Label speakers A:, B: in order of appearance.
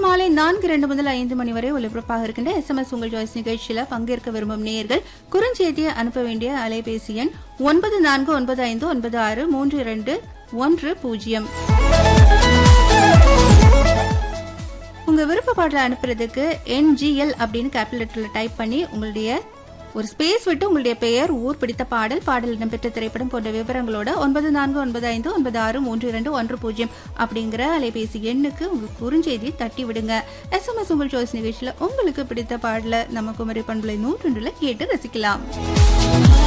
A: மாலை நான்கு இரண்டு முதல் ஐந்து மணி வரை ஒலிபரப்பாக இருக்கின்ற எஸ்எம்எஸ் உங்கள் சாய்ஸ் நிகழ்ச்சியில பங்கேற்க விரும்பும் நேயர்கள் குறுஞ்செய்தியை அனுப்ப வேண்டிய அலைபேசி எண் ஒன்பது நான்கு ஒன்பது ஐந்து ஒன்பது ஆறு மூன்று இரண்டு ஒன்று பூஜ்ஜியம் உங்க விருப்ப பாடலை அனுப்புறதுக்கு என்ஜிஎல் அப்படின்னு கேபிட்டல் லெட்டர்ல டைப் பண்ணி உங்களுடைய ஒரு ஸ்பேஸ் விட்டு உங்களுடைய பெயர் ஊர் பிடித்த பாடல் பாடல் இடம்பெற்ற திரைப்படம் போன்ற விவரங்களோட ஒன்பது நான்கு ஒன்பது ஐந்து ஒன்பது ஆறு மூன்று இரண்டு ஒன்று பூஜ்ஜியம் அப்படிங்கிற அலைபேசி எண்ணுக்கு உங்க குறுஞ்செய்தியை தட்டி விடுங்க எஸ்எம்எஸ் உங்கள் சாய்ஸ் நிகழ்ச்சியில உங்களுக்கு பிடித்த பாடலை நம்ம குமரி பண்பலை நூற்றொன்றுல கேட்டு ரசிக்கலாம்